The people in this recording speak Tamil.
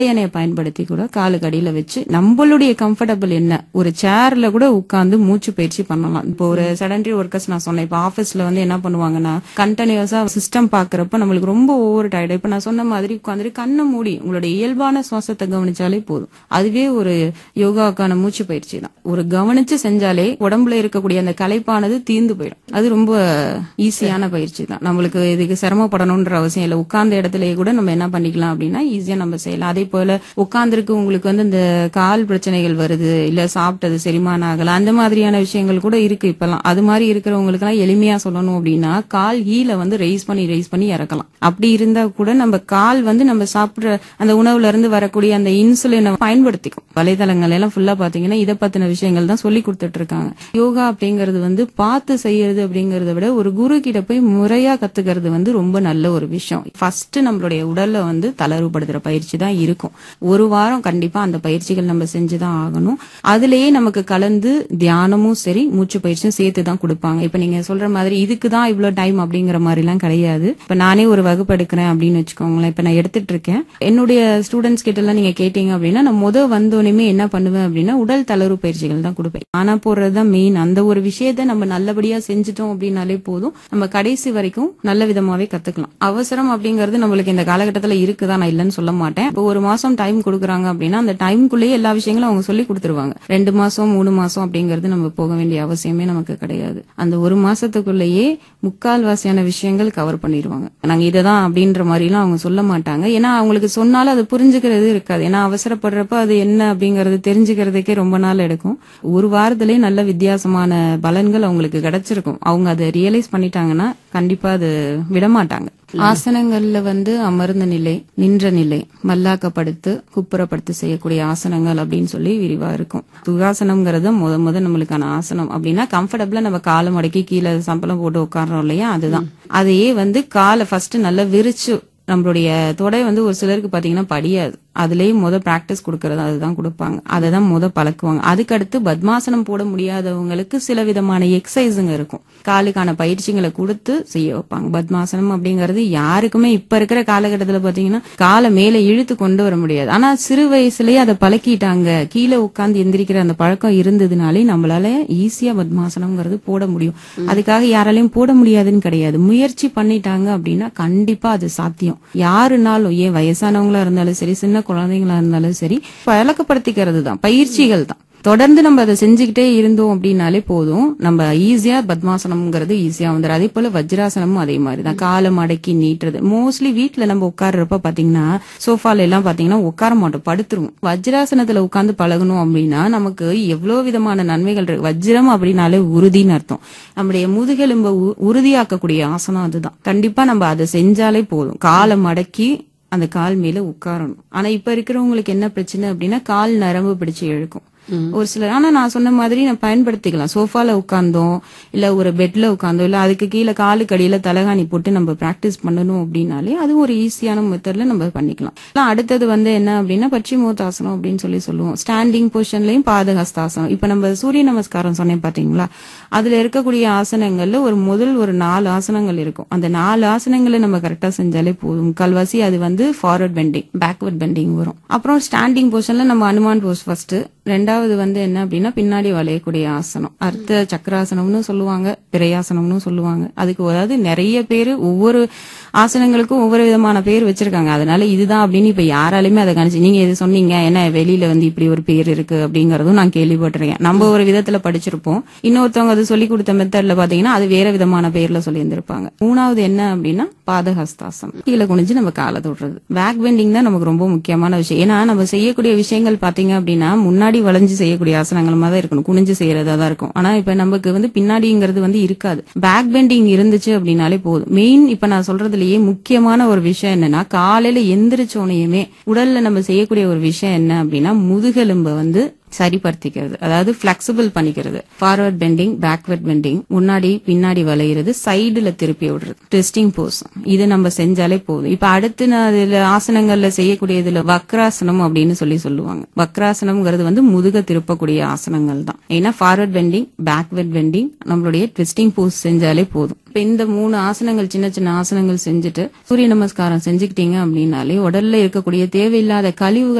எண்ணெயை பயன்படுத்தி கூட காலுக்கு அடியில வச்சு நம்மளுடைய கம்ஃபர்டபுள் என்ன ஒரு சேர்ல கூட உட்கார்ந்து மூச்சு பயிற்சி பண்ணலாம் இப்போ ஒரு செடன்டரி ஒர்க்கர்ஸ் நான் சொன்னேன் இப்போ ஆபீஸ்ல வந்து என்ன பண்ணுவாங்கன்னா கண்டினியூஸா சிஸ்டம் பாக்குறப்ப நம்மளுக்கு ரொம்ப ஓவர் டயர்ட் இப்ப நான் சொன்ன மாதிரி உட்காந்துட்டு கண்ணை மூடி உங்களுடைய இயல்பான சுவாசத்தை கவனிச்சாலே போதும் அதுவே ஒரு யோகாவுக்கான மூச்சு பயிற்சி தான் ஒரு கவனிச்சு செஞ்சாலே உடம்புல இருக்கக்கூடிய அந்த களைப்பானது தீர்ந்து போயிடும் அது ரொம்ப ஈஸியான பயிற்சி தான் நம்மளுக்கு இதுக்கு சிரமப்படணும்ன்ற அவசியம் இல்லை உட்கார்ந்த இடத்துலயே கூட நம்ம என்ன பண்ணிக்கலாம் அப்படின்னா ஈஸியா நம்ம செய்யலாம் அதே போல உட்கார்ந்துருக்கு உங்களுக்கு வந்து இந்த கால் பிரச்சனைகள் வருது இல்ல சாப்பிட்டது செரிமானம் ஆகல அந்த மாதிரியான விஷயங்கள் கூட இருக்கு இப்பெல்லாம் அது மாதிரி இருக்கிறவங்களுக்கு எல்லாம் எளிமையா சொல்லணும் அப்படின்னா கால் ஹீல வந்து ரைஸ் பண்ணி ரைஸ் பண்ணி இறக்கலாம் அப்படி இருந்தா கூட நம்ம கால் வந்து நம்ம சாப்பிடுற அந்த உணவுல இருந்து வரக்கூடிய அந்த இன்சுலினை பயன்படுத்திக்கும் வலைதளங்கள் எல்லாம் ஃபுல்லா பாத்தீங்கன்னா இதை பத்தின விஷயங்கள் தான் சொல்லி கொடுத்துட்டு இருக்காங்க யோகா அப்படிங்கறது வந்து பார்த்து செய்யறது அப்படிங்கறத விட ஒரு குரு கிட்ட போய் முறையா கத்துக்கிறது வந்து ரொம்ப நல்ல ஒரு விஷயம் ஃபர்ஸ்ட் நம்மளுடைய உடல்ல வந்து தளர்வுபடுத்துற பயிற்சி தான் இருக்கும் ஒரு வாரம் கண்டிப்பா அந்த பயிற்சிகள் நம்ம செஞ்சுதான் ஆகணும் அதுலயே நமக்கு கலந்து தியானமும் சரி மூச்சு பயிற்சியும் சேர்த்து தான் கொடுப்பாங்க இப்ப நீங்க சொல்ற மாதிரி இதுக்கு தான் இவ்வளவு டைம் அப்படிங்கிற மாதிரி எல்லாம் கிடையாது இப்ப நானே ஒரு வகுப்பு எடுக்கிறேன் அப்படின்னு வச்சுக்கோங்களேன் இப்ப நான் எடுத்துட்டு இருக்கேன் என்னுடைய ஸ்டூடெண்ட்ஸ் கிட்ட எல்லாம் நீங்க கேட்டீங்க அப்படின்னா நான் முத வந்தோடனே என்ன பண்ணுவேன் அப்படின்னா உடல் தளர்வு பயிற்சிகள் தான் கொடுப்பேன் ஆனா போடுறதுதான் மெயின் அந்த ஒரு விஷயத்த நம்ம நல்லபடியா செஞ்சுட்டோம் அப்படின்னாலே போதும் நம்ம கடைசி வரைக்கும் நல்ல விதமாவே கத்துக்கலாம் அவசரம் அப்படிங்கிறது நம்மளுக்கு இந்த காலகட்டத்துல இருக்குதா நான் இல்லைன்னு சொல்ல மாட்டேன் இப்போ ஒரு மாசம் டைம் கொடுக்குறாங்க அப்படின்னா அந்த டைம்குள்ளேயே எல்லா விஷயங்களும் அவங்க சொல்லி கொடுத்துருவாங்க ரெண்டு மாசம் மூணு மாசம் அப்படிங்கிறது நம்ம போக வேண்டிய அவசியமே நமக்கு கிடையாது அந்த ஒரு மாசத்துக்குள்ளேயே முக்கால்வாசியான விஷயங்கள் கவர் பண்ணிடுவாங்க நாங்க இததான் அப்படின்ற மாதிரி எல்லாம் அவங்க சொல்ல மாட்டாங்க ஏன்னா அவங்களுக்கு சொன்னாலும் அது புரிஞ்சுக்கிறது இருக்காது ஏன்னா அவசரப்படுறப்ப அது என்ன அப்படிங்கறது தெரிஞ்சுக்கிறதுக்கே ரொம்ப நாள் எடுக்கும் ஒரு வாரத்திலேயே நல்ல வித்தியாசமான பலன்கள் அவங்களுக்கு கிடைச்சிருக்கும் அவங்க அதை ரியலைஸ் பண்ணிட்டாங்கன்னா கண்டிப்பா அது விடமாட்டாங்க ஆசனங்கள்ல வந்து அமர்ந்த நிலை நின்ற நிலை மல்லாக்கப்படுத்து குப்புறப்படுத்து செய்யக்கூடிய ஆசனங்கள் அப்படின்னு சொல்லி விரிவா இருக்கும் சுகாசனம்ங்கிறது முத முத நம்மளுக்கான ஆசனம் அப்படின்னா கம்ஃபர்டபுளா நம்ம காலை மடக்கி கீழே சம்பளம் போட்டு உட்கார்றோம் இல்லையா அதுதான் அதையே வந்து காலை ஃபர்ஸ்ட் நல்லா விரிச்சு நம்மளுடைய தொடை வந்து ஒரு சிலருக்கு பாத்தீங்கன்னா படியாது அதுலயே முத பிராக்டிஸ் கொடுக்கறது அதுதான் கொடுப்பாங்க அதை தான் முத பழக்குவாங்க அதுக்கடுத்து பத்மாசனம் போட முடியாதவங்களுக்கு சில விதமான எக்ஸசைஸுங்க இருக்கும் காலுக்கான பயிற்சிகளை கொடுத்து செய்ய வைப்பாங்க பத்மாசனம் அப்படிங்கறது யாருக்குமே இப்ப இருக்கிற காலகட்டத்துல பாத்தீங்கன்னா காலை மேல இழுத்து கொண்டு வர முடியாது ஆனா சிறு வயசுலயே அதை பழக்கிட்டாங்க கீழே உட்கார்ந்து எந்திரிக்கிற அந்த பழக்கம் இருந்ததுனாலே நம்மளால ஈஸியா பத்மாசனம்ங்கிறது போட முடியும் அதுக்காக யாராலையும் போட முடியாதுன்னு கிடையாது முயற்சி பண்ணிட்டாங்க அப்படின்னா கண்டிப்பா அது சாத்தியம் யாருனாலும் ஏன் வயசானவங்களா இருந்தாலும் சரி சின்ன குழந்தைங்களா இருந்தாலும் சரி பழக்கப்படுத்திக்கிறது தான் பயிற்சிகள் தான் தொடர்ந்து நம்ம அதை செஞ்சுக்கிட்டே இருந்தோம் அப்படின்னாலே போதும் நம்ம ஈஸியா பத்மாசனம்ங்கிறது ஈஸியா வந்துடும் அதே போல வஜ்ராசனமும் அதே மாதிரி தான் காலை மடக்கி நீட்டுறது மோஸ்ட்லி வீட்ல நம்ம உட்கார்றப்ப பாத்தீங்கன்னா சோஃபால எல்லாம் பாத்தீங்கன்னா உட்கார மாட்டோம் படுத்துருவோம் வஜ்ராசனத்துல உட்கார்ந்து பழகணும் அப்படின்னா நமக்கு எவ்வளவு விதமான நன்மைகள் இருக்கு வஜ்ரம் அப்படின்னாலே உறுதின்னு அர்த்தம் நம்முடைய முதுகெலும்பை உ- உறுதியாக்கக்கூடிய ஆசனம் அதுதான் கண்டிப்பா நம்ம அதை செஞ்சாலே போதும் காலை மடக்கி அந்த கால் மேல உட்காரணும் ஆனா இப்ப இருக்கிறவங்களுக்கு என்ன பிரச்சனை அப்படின்னா கால் நரம்பு பிடிச்சு இழுக்கும் ஒரு சிலர் ஆனா நான் சொன்ன மாதிரி நான் பயன்படுத்திக்கலாம் சோஃபால உட்கார்ந்தோம் இல்ல ஒரு பெட்ல உட்கார்ந்தோம் இல்ல அதுக்கு கீழே காலுக்கு அடியில தலகாணி போட்டு நம்ம பிராக்டிஸ் பண்ணணும் அப்படின்னாலே அது ஒரு ஈஸியான மெத்தட்ல நம்ம பண்ணிக்கலாம் இல்ல அடுத்தது வந்து என்ன அப்படின்னா பச்சிமோத்தாசனம் அப்படின்னு சொல்லி சொல்லுவோம் ஸ்டாண்டிங் பொசிஷன்லயும் பாதஹஸ்தாசனம் இப்ப நம்ம சூரிய நமஸ்காரம் சொன்னேன் பாத்தீங்களா அதுல இருக்கக்கூடிய ஆசனங்கள்ல ஒரு முதல் ஒரு நாலு ஆசனங்கள் இருக்கும் அந்த நாலு ஆசனங்களை நம்ம கரெக்டா செஞ்சாலே போதும் முக்கால்வாசி அது வந்து ஃபார்வர்ட் பெண்டிங் பேக்வர்ட் பெண்டிங் வரும் அப்புறம் ஸ்டாண்டிங் பொசிஷன்ல நம்ம அனுமான் போஸ் ஃபர்ஸ்ட் ரெண்டாவது வந்து என்ன அப்படின்னா பின்னாடி வளையக்கூடிய ஆசனம் அர்த்த சக்கராசனம்னு சொல்லுவாங்க பிரையாசனம்னு சொல்லுவாங்க அதுக்கு அதாவது நிறைய பேர் ஒவ்வொரு ஆசனங்களுக்கும் ஒவ்வொரு விதமான பேர் வச்சிருக்காங்க அதனால இதுதான் அப்படின்னு இப்ப யாராலுமே அதை கணிச்சு நீங்க இது சொன்னீங்க என்ன வெளியில வந்து இப்படி ஒரு பேர் இருக்கு அப்படிங்கறதும் நான் கேள்விப்பட்டிருக்கேன் நம்ம ஒரு விதத்துல படிச்சிருப்போம் இன்னொருத்தவங்க அது சொல்லி கொடுத்த மெத்தட்ல பாத்தீங்கன்னா அது வேற விதமான பேர்ல சொல்லி இருந்திருப்பாங்க மூணாவது என்ன அப்படின்னா பாதஹஸ்தாசனம் கீழே குனிஞ்சு நம்ம காலை தொடுறது பேக் பெண்டிங் தான் நமக்கு ரொம்ப முக்கியமான விஷயம் ஏன்னா நம்ம செய்யக்கூடிய விஷயங்கள் பாத்தீங்க அப்படின்னா முன்னாடி வளைஞ்சு செய்யக்கூடிய ஆசனங்கள் மாதிரி தான் இருக்கணும் குனிஞ்சு செய்யறதா தான் இருக்கும் ஆனா இப்ப நமக்கு வந்து பின்னாடிங்கிறது வந்து இருக்காது பேக் பெண்டிங் இருந்துச்சு அப்படின்னாலே போதும் மெயின் இப்ப நான் சொல்றதுலயே முக்கியமான ஒரு விஷயம் என்னன்னா காலையில எந்திரிச்சோனையுமே உடல்ல நம்ம செய்யக்கூடிய ஒரு விஷயம் என்ன அப்படின்னா முதுகெலும்ப வந்து சரிப்படுத்திக்கிறது அதாவது பிளெக்சிபிள் பண்ணிக்கிறது ஃபார்வர்ட் பெண்டிங் பேக்வர்ட் பெண்டிங் முன்னாடி பின்னாடி வளையிறது சைடுல திருப்பி விடுறது ட்விஸ்டிங் போஸ் இது நம்ம செஞ்சாலே போதும் இப்ப அடுத்து நான் இதுல ஆசனங்கள்ல செய்யக்கூடியதுல வக்ராசனம் அப்படின்னு சொல்லி சொல்லுவாங்க வக்ராசனம்ங்கிறது வந்து முதுக திருப்பக்கூடிய ஆசனங்கள் தான் ஏன்னா ஃபார்வர்ட் பெண்டிங் பேக்வர்ட் பெண்டிங் நம்மளுடைய ட்விஸ்டிங் போஸ் செஞ்சாலே போதும் இப்ப இந்த மூணு ஆசனங்கள் சின்ன சின்ன ஆசனங்கள் செஞ்சுட்டு சூரிய நமஸ்காரம் செஞ்சுக்கிட்டீங்க அப்படின்னாலே உடல்ல இருக்கக்கூடிய தேவையில்லாத கழிவுகள்